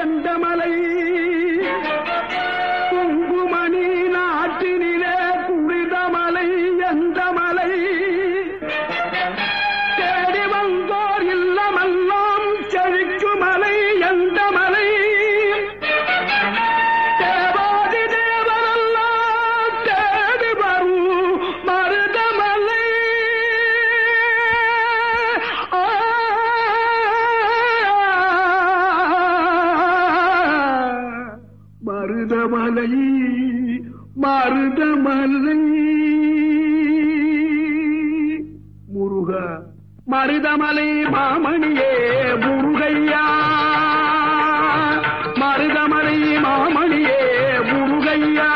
எந்த மலை குங்குமணி நாட்டினிலே குளித மலை எந்த மலை தேடி வந்தோர் இல்லமெல்லாம் செழிக்கு மலை எந்த மலை தேவாதி தேவரெல்லாம் தேடி வரும் மருதமலை ஆ. மருதமலை மருதமலை முருக மருதமலை மாமணியே முருகையா மருதமலை மாமணியே முருகையா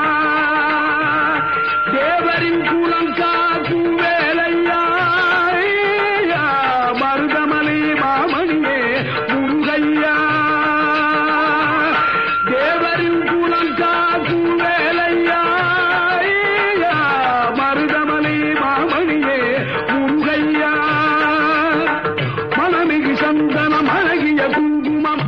தேவரின் குலம் காக்கும் வேலையா ஐயா, மருதமலை மாமணியே முருகையா தேவரின் குலம் காக்கும் வேலையா ஐயா, மருதமலை மாமணியே முருகையா மனமிகு சந்தனம் அழகிய குங்குமம்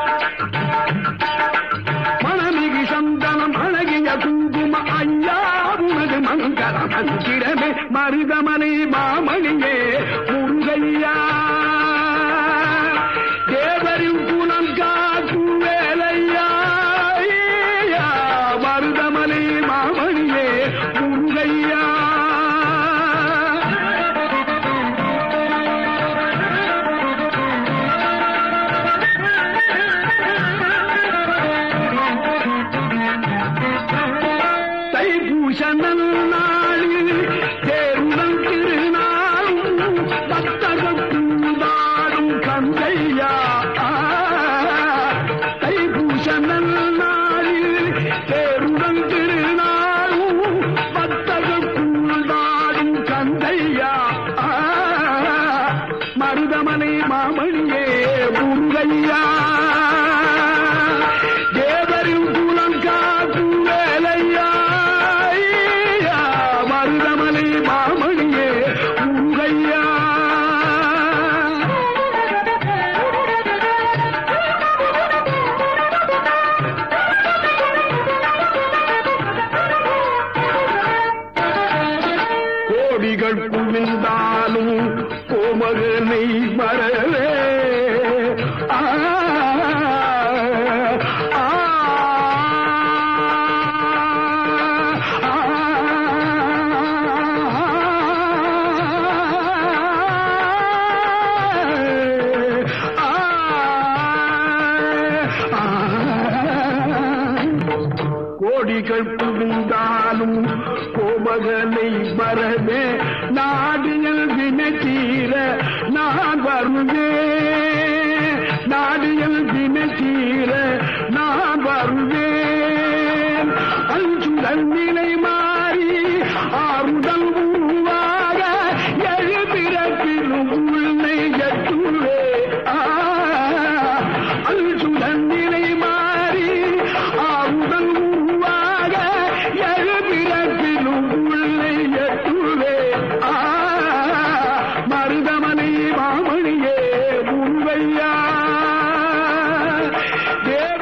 மனமிகு சந்தனம் அழகிய குங்கும ஐயா உனது மங்கள மந்திரமே மருதமலை மாமணியே முருகையா தேவரின் குணம் காக்கும் வேலையா ஐயா, மருதமலை மாமணியே முருகையா தைப்பூச நன்னாளில் தேருடன் திருநாளும் பக்தகத்துண்டாடும் கந்தையா தைப்பூச நன்னாளில் தேருடன் திருநாளும் பக்தகத்துண்டாடும் கந்தையா மருதமனை மாமணியே முருகையா தேவரின் குலம் காக்கும் வேலையா ஐயா, மருதமலை மாமணியே முருகையா கோடிகள் குவிந்தாலும் கோமகனை மறவே ஆ, ஆ, ஆ, கோடிகள் புகுந்தாலும் கோமகனை வரவே நாடியல் வினை தீர நான் வருவேன் நாடியல் வினை தீர நான் வருவேன் அஞ்சுதல் நிலை மாறி ஆறுதல் உருவாக எழுபிறப்பிலும் உன்னை எட்டுவே ஆ அல்சுதன் நிலை மாறி ஆவுதல் உருவாக எழுபிறப்பிலும் உள்ளே எட்டுவே ஆ மருதமனை மாமணியே முன்வையா தேவ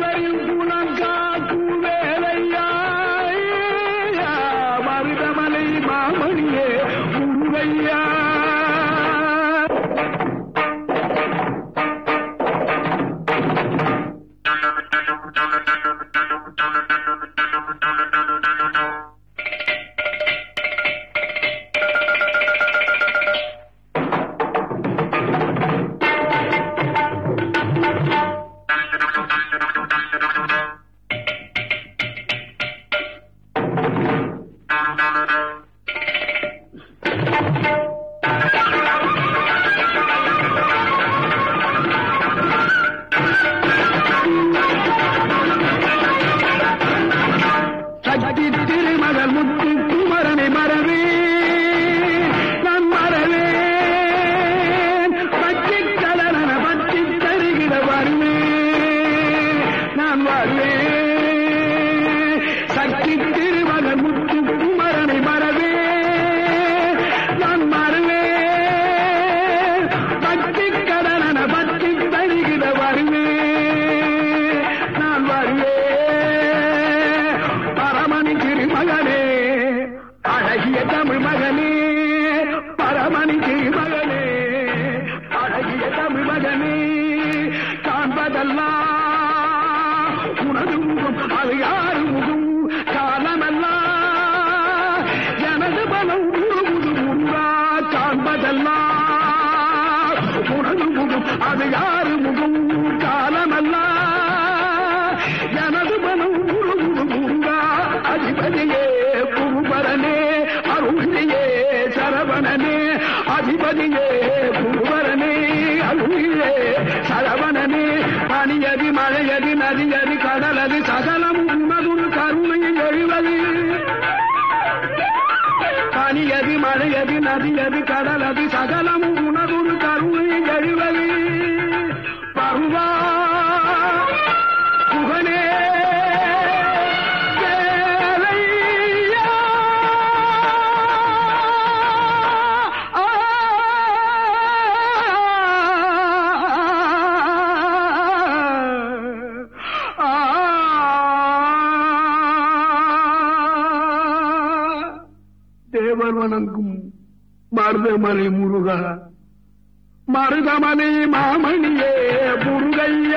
காண்பதெல்லாம் உனது முகம் அது யாரு முகம் காலமல்ல எனது மனம் முருகு முருகா அதிபதியே புகுபரனே அருளியே சரவணனே அதிபதியே புகுபரனே அருளியே சரவணனே பனியதி மழையதி நதியதி கடலது சகலம் உன்னதுரு கருணையில் எழுவது பனியதி மழையதி நதியதி கடலது சகலம் உணர்வு கருணை எழுவது பருவா புகனே வேலையா. ஆ, ஆ, தேவர் வணங்கும் மருதமலை முருகா மருதமலை மாமணியே முருகையா